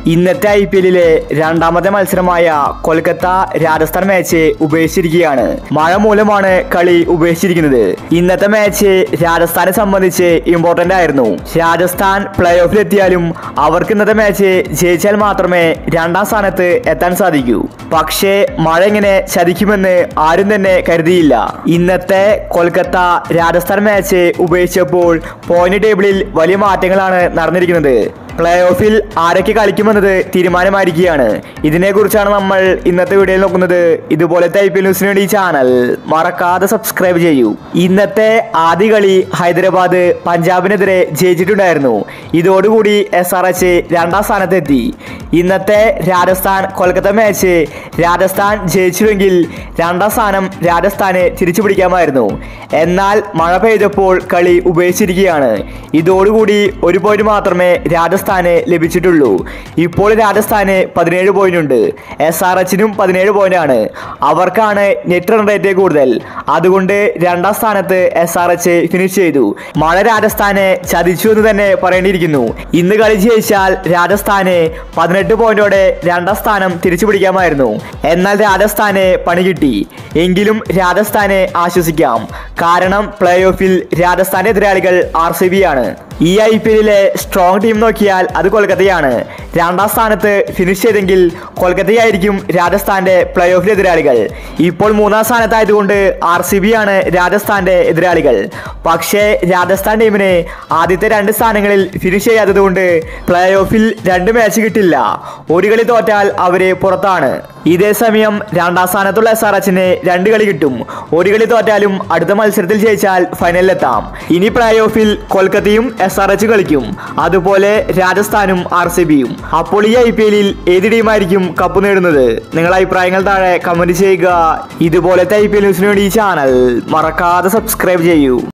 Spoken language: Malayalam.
ഇന്നത്തെ ഐ പി എല്ലിലെ രണ്ടാമത്തെ മത്സരമായ കൊൽക്കത്ത രാജസ്ഥാൻ മാച്ച് ഉപേക്ഷിച്ചിരിക്കുകയാണ് മഴ മൂലമാണ് കളി ഉപേക്ഷിച്ചിരിക്കുന്നത് ഇന്നത്തെ മാച്ച് രാജസ്ഥാനെ സംബന്ധിച്ച് ഇമ്പോർട്ടന്റ് ആയിരുന്നു രാജസ്ഥാൻ പ്ലേ ഓഫിലെത്തിയാലും അവർക്ക് ഇന്നത്തെ മാച്ച് ജയിച്ചാൽ മാത്രമേ രണ്ടാം സ്ഥാനത്ത് എത്താൻ സാധിക്കൂ പക്ഷേ മഴ ഇങ്ങനെ ചതിക്കുമെന്ന് ആരും തന്നെ കരുതിയില്ല ഇന്നത്തെ കൊൽക്കത്ത രാജസ്ഥാൻ മാച്ച് ഉപേക്ഷിച്ചപ്പോൾ പോയിന്റ് ടേബിളിൽ വലിയ മാറ്റങ്ങളാണ് നടന്നിരിക്കുന്നത് പ്ലേ ഓഫിൽ ആരൊക്കെ കളിക്കുമെന്നത് തീരുമാനമായിരിക്കുകയാണ് ഇതിനെക്കുറിച്ചാണ് നമ്മൾ ഇന്നത്തെ വീഡിയോയിൽ നോക്കുന്നത് ഇതുപോലത്തെ ഐ പി എൽ ന്യൂസിന് വേണ്ടി ഈ ചാനൽ മറക്കാതെ സബ്സ്ക്രൈബ് ചെയ്യൂ ഇന്നത്തെ ആദ്യ കളി ഹൈദരാബാദ് പഞ്ചാബിനെതിരെ ജയിച്ചിട്ടുണ്ടായിരുന്നു ഇതോടുകൂടി എസ് ആർ എച്ച് രണ്ടാം സ്ഥാനത്തെത്തി ഇന്നത്തെ രാജസ്ഥാൻ കൊൽക്കത്ത മാച്ച് രാജസ്ഥാൻ ജയിച്ചുവെങ്കിൽ രണ്ടാം സ്ഥാനം രാജസ്ഥാന് തിരിച്ചു പിടിക്കാമായിരുന്നു എന്നാൽ മഴ പെയ്തപ്പോൾ കളി ഉപേക്ഷിച്ചിരിക്കുകയാണ് ഇതോടുകൂടി ഒരു പോയിന്റ് മാത്രമേ രാജസ്ഥാന് ലഭിച്ചിട്ടുള്ളൂ ഇപ്പോൾ രാജസ്ഥാന് പതിനേഴ് പോയിന്റ് ഉണ്ട് എസ് ആർ എച്ചിനും പതിനേഴ് പോയിന്റ് ആണ് അവർക്കാണ് നെറ്റ് റൺ റേറ്റ് കൂടുതൽ അതുകൊണ്ട് രണ്ടാം സ്ഥാനത്ത് എസ് ആർ എച്ച് ഫിനിഷ് ചെയ്തു മഴ രാജസ്ഥാനെ ചതിച്ചു എന്ന് തന്നെ പറയേണ്ടിയിരിക്കുന്നു ഇന്ന് കളി ജയിച്ചാൽ രാജസ്ഥാന് പതിനെട്ട് പോയിന്റോടെ രണ്ടാം സ്ഥാനം തിരിച്ചു പിടിക്കാമായിരുന്നു എന്നാൽ രാജസ്ഥാന് പണി കിട്ടി എങ്കിലും രാജസ്ഥാനെ ആശ്വസിക്കാം കാരണം പ്ലേ ഓഫിൽ രാജസ്ഥാന്റെ എതിരാളികൾ ആർ സി ബി ആണ് ഈ ഐ പി എല്ലിലെ സ്ട്രോങ് ടീം നോക്കിയാൽ അത് കൊൽക്കത്തയാണ് രണ്ടാം സ്ഥാനത്ത് ഫിനിഷ് ചെയ്തെങ്കിൽ കൊൽക്കത്തയായിരിക്കും രാജസ്ഥാന്റെ പ്ലേ ഓഫിലെ എതിരാളികൾ ഇപ്പോൾ മൂന്നാം സ്ഥാനത്തായതുകൊണ്ട് ആർ സി ബി ആണ് രാജസ്ഥാന്റെ എതിരാളികൾ പക്ഷേ രാജസ്ഥാൻ ടീമിന് ആദ്യത്തെ രണ്ട് സ്ഥാനങ്ങളിൽ ഫിനിഷ് ചെയ്യാത്തതുകൊണ്ട് പ്ലേ ഓഫിൽ രണ്ട് മാച്ച് കിട്ടില്ല ഒരു കളി തോറ്റാൽ അവര് പുറത്താണ് ഇതേ സമയം രണ്ടാം സ്ഥാനത്തുള്ള എസ് ആർ എച്ചിന് രണ്ട് കളി കിട്ടും ഒരു കളി തോറ്റാലും അടുത്ത മത്സരത്തിൽ ജയിച്ചാൽ ഫൈനലിലെത്താം ഇനി പ്ലേ ഓഫിൽ കൊൽക്കത്തയും എസ് ആർ എച്ച് കളിക്കും അതുപോലെ രാജസ്ഥാനും ആർ സി ബിയും അപ്പോൾ ഈ ഐ പി എല്ലിൽ ഏത് ടീമായിരിക്കും കപ്പ് നേടുന്നത് നിങ്ങളുടെ അഭിപ്രായങ്ങൾ താഴെ കമന്റ് ചെയ്യുക ഇതുപോലത്തെ ഐ പി എൽ ന്യൂസിന് വേണ്ടി ഈ ചാനൽ മറക്കാതെ സബ്സ്ക്രൈബ് ചെയ്യൂ